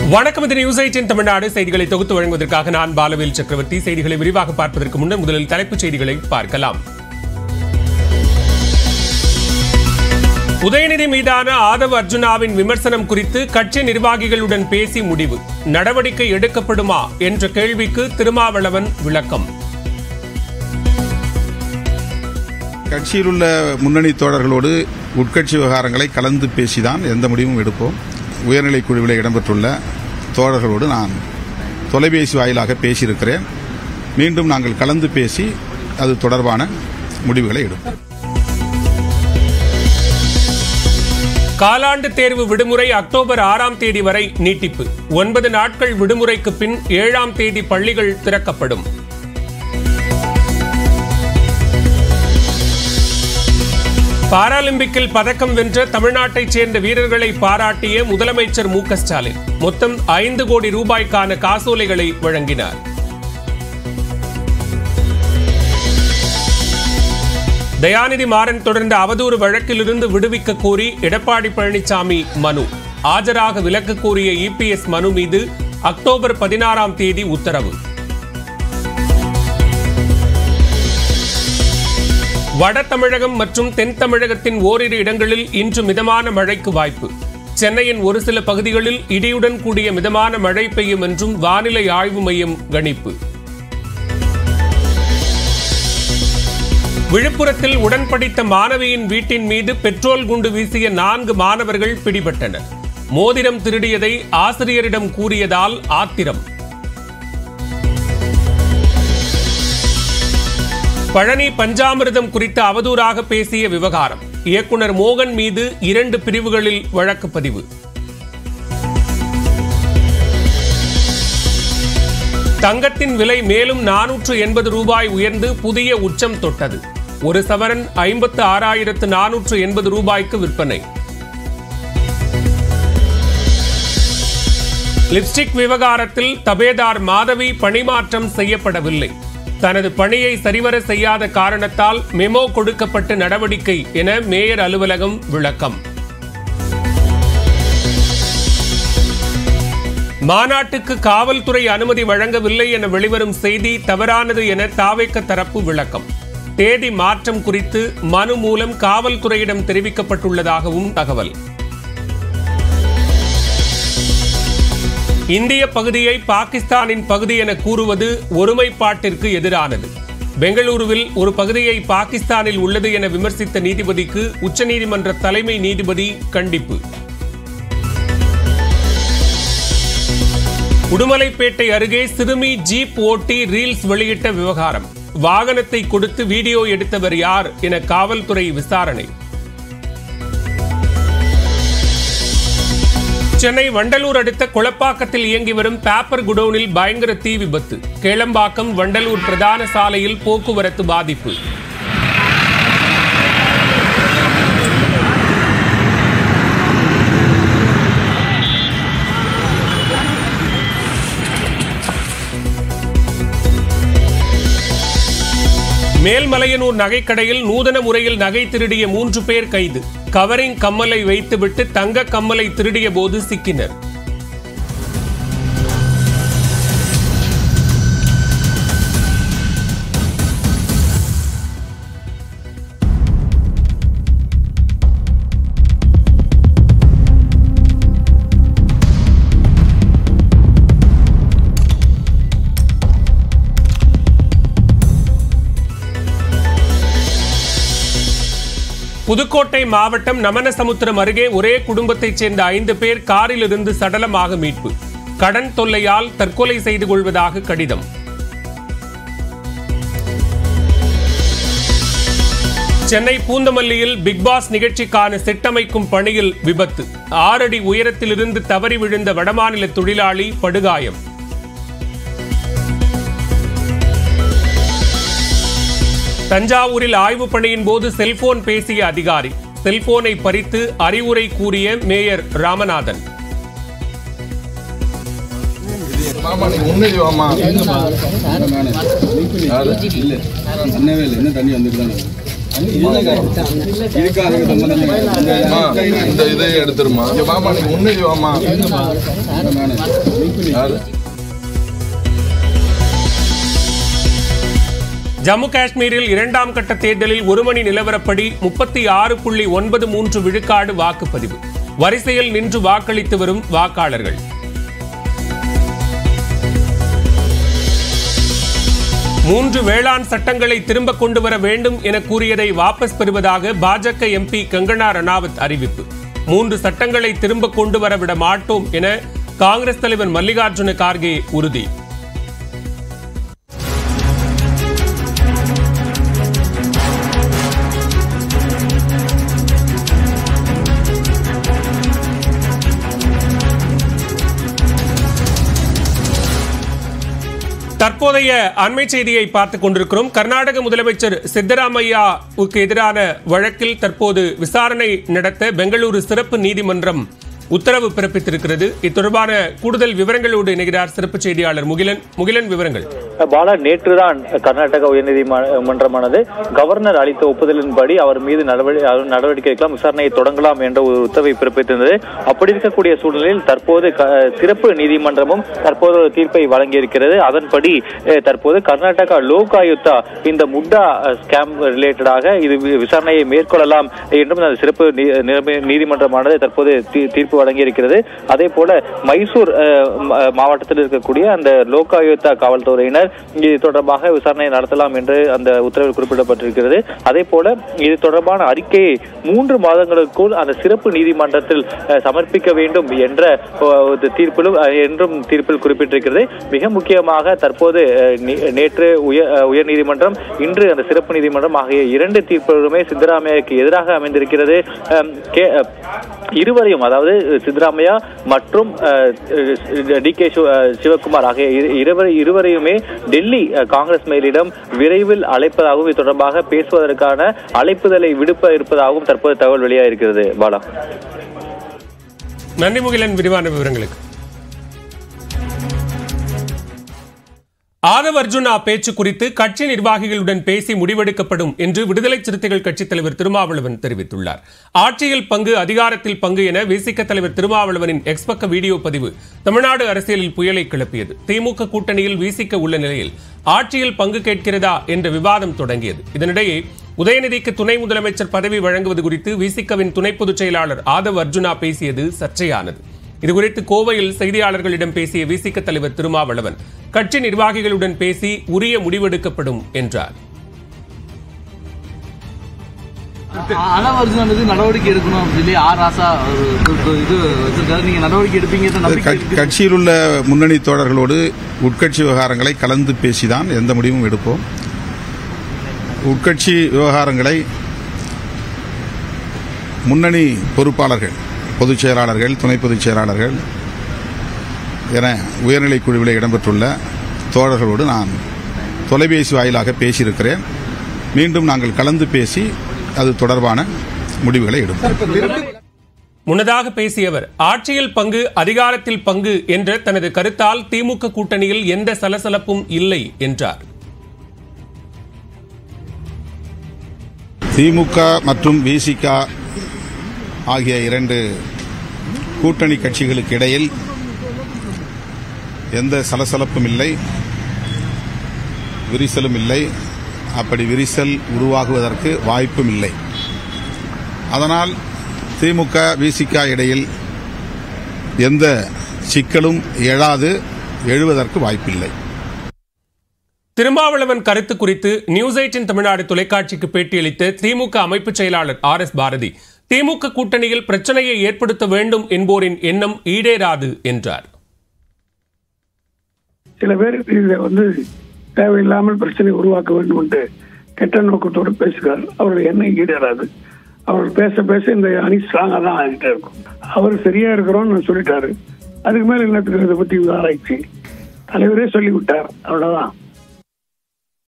வணக்கம் இது news eighteen Tamil Nadu செய்திகளை தொகுத்து வழங்குவதற்காக நான் பாலவேல் சக்கரவர்த்தி செய்திகளை விரிவாக பார்ப்பதற்கு முன்னர் முதலில் தலைப்புச் செய்திகளை பார்க்கலாம் உதயநிதி மீதான ஆதவ் அர்ஜுனாவின் விமர்சனம் குறித்து கட்சி நிர்வாகிகளுடன் பேசி முடிவு நடவடிக்கை எடுக்கப்படுமா என்ற கேள்விக்கு திருமாவளவன் விளக்கம் கட்சியில் உள்ள முன்னணி தோழர்களோடு உட்கட்சி விவகாரங்களை கலந்து பேசிதான் எந்த முடிவும் எடுப்போம் உயர்நிலைக் குழுவில் இடம்பெற்றுள்ள தோழர்களோடு நான் தொலைபேசி வாயிலாக பேசியிருக்கிறேன் மீண்டும் நாங்கள் கலந்து பேசி அது தொடர்பான முடிவுகளை எடுப்போம் காலாண்டு தேர்வு விடுமுறை அக்டோபர் ஆறாம் தேதி வரை நீட்டிப்பு ஒன்பது நாட்கள் விடுமுறைக்கு பின் ஏழாம் தேதி பள்ளிகள் திறக்கப்படும் பாராலிம்பிக்கில் பதக்கம் வென்ற தமிழ்நாட்டைச் சேர்ந்த வீரர்களை பாராட்டிய முதலமைச்சர் மு க ஸ்டாலின் மொத்தம் ஐந்து கோடி ரூபாய்க்கான காசோலைகளை வழங்கினார் தயாநிதி மாறன் தொடர்ந்த அவதூறு வழக்கிலிருந்து விடுவிக்க கோரி எடப்பாடி பழனிசாமி மனு ஆஜராக விலக்கு கோரிய இபிஎஸ் மனு மீது அக்டோபர் பதினாறாம் தேதி உத்தரவு வட தமிழகம் மற்றும் தென் தமிழகத்தின் ஓரிரு இடங்களில் இன்று மிதமான மழைக்கு வாய்ப்பு சென்னையின் ஒரு சில பகுதிகளில் இடியுடன் கூடிய மிதமான மழை பெய்யும் என்றும் வானிலை ஆய்வு மையம் கணிப்பு விழுப்புரத்தில் உடன்படித்த மாணவியின் வீட்டின் மீது பெட்ரோல் குண்டு வீசிய நான்கு மாணவர்கள் பிடிபட்டனர் மோதிரம் திருடியதை ஆசிரியரிடம் கூறியதால் ஆத்திரம் பழனி பஞ்சாமிர்தம் குறித்து அவதூறாக பேசிய விவகாரம் இயக்குனர் மோகன் மீது இரண்டு பிரிவுகளில் வழக்கு பதிவு தங்கத்தின் விலை மேலும் நானூற்று எண்பது ரூபாய் உயர்ந்து புதிய உச்சம் தொட்டது ஒரு சவரன் ஐம்பத்து ஆறாயிரத்து நானூற்று எண்பது ரூபாய்க்கு விற்பனை லிப்ஸ்டிக் விவகாரத்தில் தபேதார் மாதவி பணிமாற்றம் செய்யப்படவில்லை தனது பணியை சரிவர செய்யாத காரணத்தால் மெமோ கொடுக்கப்பட்ட நடவடிக்கை என மேயர் அலுவலகம் விளக்கம் மாநாட்டுக்கு காவல்துறை அனுமதி வழங்கவில்லை என வெளிவரும் செய்தி தவறானது என தாவேக்க தரப்பு விளக்கம் தேதி மாற்றம் குறித்து மனு மூலம் காவல்துறையிடம் தெரிவிக்கப்பட்டுள்ளதாகவும் தகவல் இந்திய பகுதியை பாகிஸ்தானின் பகுதி என கூறுவது ஒருமைப்பாட்டிற்கு எதிரானது பெங்களூருவில் ஒரு பகுதியை பாகிஸ்தானில் உள்ளது என விமர்சித்த நீதிபதிக்கு உச்சநீதிமன்ற தலைமை நீதிபதி கண்டிப்பு உடுமலைப்பேட்டை அருகே சிறுமி ஜீப் ஓட்டி ரீல்ஸ் வெளியிட்ட விவகாரம் வாகனத்தை கொடுத்து வீடியோ எடுத்தவர் யார் என காவல்துறை விசாரணை சென்னை வண்டலூர் அடுத்த குளப்பாக்கத்தில் இயங்கி வரும் பேப்பர் குடோனில் பயங்கர தீ விபத்து கேளம்பாக்கம் வண்டலூர் பிரதான சாலையில் போக்குவரத்து பாதிப்பு மேல்மலையனூர் நகைக்கடையில் நூதன முறையில் நகை திருடிய மூன்று பேர் கைது கவரிங் கம்மலை வைத்துவிட்டு தங்க கம்மலை திருடிய போது சிக்கினர் புதுக்கோட்டை மாவட்டம் நமனசமுத்திரம் அருகே ஒரே குடும்பத்தைச் சேர்ந்த ஐந்து பேர் காரிலிருந்து சடலமாக மீட்பு கடன் தொல்லையால் தற்கொலை செய்து கொள்வதாக கடிதம் சென்னை பூந்தமல்லியில் பிக்பாஸ் நிகழ்ச்சிக்கான செட்டமைக்கும் பணியில் விபத்து ஆறடி உயரத்திலிருந்து தவறி விழுந்த வடமாநில தொழிலாளி படுகாயம் தஞ்சாவூரில் ஆய்வுப் பணியின் போது செல்போன் பேசிய அதிகாரி செல்போனை பறித்து அறிவுரை கூறிய மேயர் ராமநாதன் மாமா நீ முன்னாடி வாமா இல்ல இல்லவே இல்லை இன்னும் தண்ணி வந்துட்டு தான் இருக்கு. அம்மா, இந்த இதை எடுத்துருமா இங்க வாமா நீ முன்னாடி வாமா யாரு ஜம்மு காஷ்மீரில் இரண்டாம் கட்ட தேர்தலில் ஒரு மணி நிலவரப்படி முப்பத்தி ஆறு புள்ளி ஒன்பது மூன்று விழுக்காடு வாக்குப்பதிவு வரிசையில் நின்று வாக்களித்து வரும் வாக்காளர்கள் மூன்று வேளாண் சட்டங்களை திரும்ப கொண்டு வர வேண்டும் என கூறியதை வாபஸ் பெறுவதாக பாஜக எம்பி கங்கனா ரணாவத் அறிவிப்பு மூன்று சட்டங்களை திரும்ப கொண்டு வர விட மாட்டோம் என காங்கிரஸ் தலைவர் மல்லிகார்ஜுன கார்கே உறுதி தற்போதைய அண்மை செய்தியை பார்த்துக் கொண்டிருக்கிறோம் கர்நாடக முதலமைச்சர் சித்தராமையாவுக்கு எதிரான வழக்கில் தற்போது விசாரணை நடத்த பெங்களூரு சிறப்பு நீதிமன்றம் உத்தரவு பிறப்பித்திருக்கிறது இத்தொடர்பான கூடுதல் விவரங்களோடு இணைகிறார் சிறப்பு செய்தியாளர் முகிலன் முகிலன் விவரங்கள் பாலா நேற்றுதான் கர்நாடக உயர்நீதிமன்றமானது கவர்னர் அளித்த ஒப்புதலின்படி அவர் மீது நடவடி- நடவடிக்கை எடுக்கலாம் விசாரணையை தொடங்கலாம் என்ற ஒரு உத்தரவை பிறப்பித்திருந்தது அப்படி இருக்கக்கூடிய சூழ்நிலையில் தற்போது க- சிறப்பு நீதிமன்றமும் தற்போது ஒரு தீர்ப்பை வழங்கியிருக்கிறது அதன்படி அஹ், தற்போது கர்நாடகா லோக் ஆயுக்தா இந்த முட்டா ஸ்கேம் ரிலேட்டடாக இது வி- விசாரணையை மேற்கொள்ளலாம் என்றும் அந்த சிறப்பு நீ- நிலைமை- நீதிமன்றமானது தற்போது தீ- தீர்ப்பு வழங்கியிருக்கிறது அதே போல மைசூர் அஹ், ம- மாவட்டத்தில் இருக்கக்கூடிய அந்த லோக் ஆயுக்தா காவல்துறையினர் இது தொடர்பாக விசாரணை நடத்தலாம் என்று அந்த உத்தரவில் குறிப்பிடப்பட்டிருக்கிறது அதே போல இது தொடர்பான அறிக்கையை மூன்று மாதங்களுக்குள் அந்த சிறப்பு நீதிமன்றத்தில் அஹ், சமர்ப்பிக்க வேண்டும் என்ற அஹ், ஒரு தீர்ப்பிலும் அஹ், என்றும் தீர்ப்பில் குறிப்பிட்டிருக்கிறது மிக முக்கியமாக தற்போது அஹ், நே- நேற்று உயர் அஹ், உயர் நீதிமன்றம் இன்று அந்த சிறப்பு நீதிமன்றம் ஆகிய இரண்டு தீர்ப்புகளுமே சித்தராமையாவுக்கு எதிராக அமைந்திருக்கிறது அஹ், கே- அஹ், இருவரையும் அதாவது சித்தராமையா மற்றும் டி கே சிவகுமார் ஆகிய இரு- இருவர் இருவரையுமே டெல்லி அஹ், காங்கிரஸ் மேலிடம் விரைவில் அழைப்பதாகவும் இது தொடர்பாக பேசுவதற்கான அழைப்புதலை விடுப்ப இருப்பதாகவும் தற்போது தகவல் வெளியாயிருக்கிறது பாலா நன்றி முகிலன் விரிவான விவரங்களுக்கு ஆதவ் அர்ஜுனா பேச்சு குறித்து கட்சி நிர்வாகிகளுடன் பேசி முடிவெடுக்கப்படும் என்று விடுதலை சிறுத்தைகள் கட்சித் தலைவர் திருமாவளவன் தெரிவித்துள்ளார் ஆட்சியில் பங்கு அதிகாரத்தில் பங்கு என விசிக தலைவர் திருமாவளவனின் எக்ஸ் பக்க வீடியோ பதிவு தமிழ்நாடு அரசியலில் புயலை கிளப்பியது திமுக கூட்டணியில் விசிக உள்ள நிலையில் ஆட்சியில் பங்கு கேட்கிறதா என்ற விவாதம் தொடங்கியது இதனிடையே உதயநிதிக்கு துணை முதலமைச்சர் பதவி வழங்குவது குறித்து விசிகவின் துணை பொதுச் செயலாளர் ஆதவ் அர்ஜுனா பேசியது சர்ச்சையானது இதுகுறித்து கோவையில் செய்தியாளர்களிடம் பேசிய விசிக தலைவர் திருமாவளவன் கட்சி நிர்வாகிகளுடன் பேசி உரிய முடிவெடுக்கப்படும் என்றார் அனவர்ஜுன் மீது நடவடிக்கை எடுக்கணும் அப்படின்னு சொல்லி ஆர் ராசா ஒரு ஒரு இது வச்சிருக்காரு நீங்க நடவடிக்கை எடுப்பீங்க நம்பிக்கை கட்சி- இருக்கு. கட்சியில் உள்ள முன்னணி தோழர்களோடு உட்கட்சி விவகாரங்களை கலந்து பேசிதான் எந்த முடிவும் எடுப்போம் உட்கட்சி விவகாரங்களை முன்னணி பொறுப்பாளர்கள் பொதுச் செயலாளர்கள் துணை பொதுச் செயலாளர்கள் என உயர்நிலைக் குழுவில் இடம்பெற்றுள்ள தோழர்களோடு நான் தொலைபேசி வாயிலாக பேசியிருக்கிறேன் மீண்டும் நாங்கள் கலந்து பேசி அது தொடர்பான முடிவுகளை எடுப்போம் முன்னதாக பேசிய அவர் ஆட்சியில் பங்கு அதிகாரத்தில் பங்கு என்ற தனது கருத்தால் திமுக கூட்டணியில் எந்த சலசலப்பும் இல்லை என்றார் திமுக மற்றும் விசிக ஆகிய இரண்டு கூட்டணி கட்சிகளுக்கு இடையில் எந்த சலசலப்பும் இல்லை விரிசலும் இல்லை அப்படி விரிசல் உருவாகுவதற்கு வாய்ப்பும் இல்லை அதனால் திமுக விசிக இடையில் எந்த சிக்கலும் எழாது எழுவதற்கு வாய்ப்பில்லை திருமாவளவன் கருத்து குறித்து நியூஸ் எயிட்டின் தமிழ்நாடு தொலைக்காட்சிக்கு பேட்டியளித்த திமுக அமைப்பு செயலாளர் ஆர் எஸ் பாரதி திமுக கூட்டணியில் பிரச்சனையை ஏற்படுத்த வேண்டும் என்போரின் எண்ணம் ஈடேறாது என்றார் சில பேர் இதை வந்து தேவையில்லாமல் பிரச்சனை உருவாக்க வேண்டும் என்று கெட்ட நோக்கத்தோடு பேசுகிறார் அவருடைய எண்ணம் ஈடேறாது அவர் பேச பேச இந்த அணி ஸ்ட்ராங்கா தான் ஆகிட்டே இருக்கும் அவர் சரியா இருக்கிறோம்னு நான் சொல்லிட்டாரு அதுக்கு மேல என்னத்துக்கு இதை பத்தி ஆராய்ச்சி தலைவரே சொல்லிவிட்டார் அவ்வளவுதான்